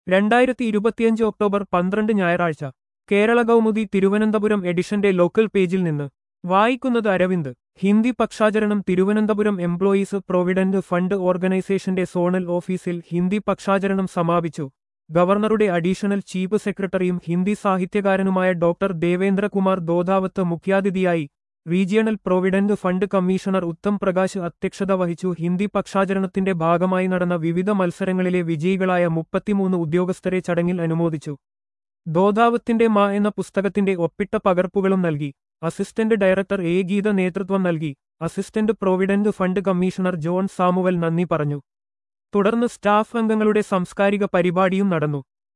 രണ്ടായിരത്തി ഇരുപത്തിയഞ്ച് ഒക്ടോബർ പന്ത്രണ്ട് ഞായറാഴ്ച കേരള കൗമുദി തിരുവനന്തപുരം എഡിഷന്റെ ലോക്കൽ പേജിൽ നിന്ന് വായിക്കുന്നത് അരവിന്ദ് ഹിന്ദി പക്ഷാചരണം തിരുവനന്തപുരം എംപ്ലോയീസ് പ്രൊവിഡന്റ് ഫണ്ട് ഓർഗനൈസേഷന്റെ സോണൽ ഓഫീസിൽ ഹിന്ദി പക്ഷാചരണം സമാപിച്ചു ഗവർണറുടെ അഡീഷണൽ ചീഫ് സെക്രട്ടറിയും ഹിന്ദി സാഹിത്യകാരനുമായ ഡോക്ടർ ദേവേന്ദ്രകുമാർ ദോധാവത്ത് മുഖ്യാതിഥിയായി regional provident fund commissioner Uttam Prakash അധ്യക്ഷത വഹിച്ചു ഹിന്ദി പക്ഷാചരണത്തിന്റെ ഭാഗമായി നടന്ന വിവിധ മത്സരങ്ങളിലെ വിജയികളായ മുപ്പത്തിമൂന്ന് ഉദ്യോഗസ്ഥരെ ചടങ്ങിൽ അനുമോദിച്ചു ദോധാവത്തിന്റെ മാ എന്ന പുസ്തകത്തിന്റെ ഒപ്പിട്ട പകർപ്പുകളും നൽകി അസിസ്റ്റന്റ് ഡയറക്ടർ എ ഗീത നേതൃത്വം നൽകി assistant provident fund commissioner John Samuel നന്ദി പറഞ്ഞു തുടർന്ന് സ്റ്റാഫ് അംഗങ്ങളുടെ സാംസ്കാരിക പരിപാടിയും നടന്നു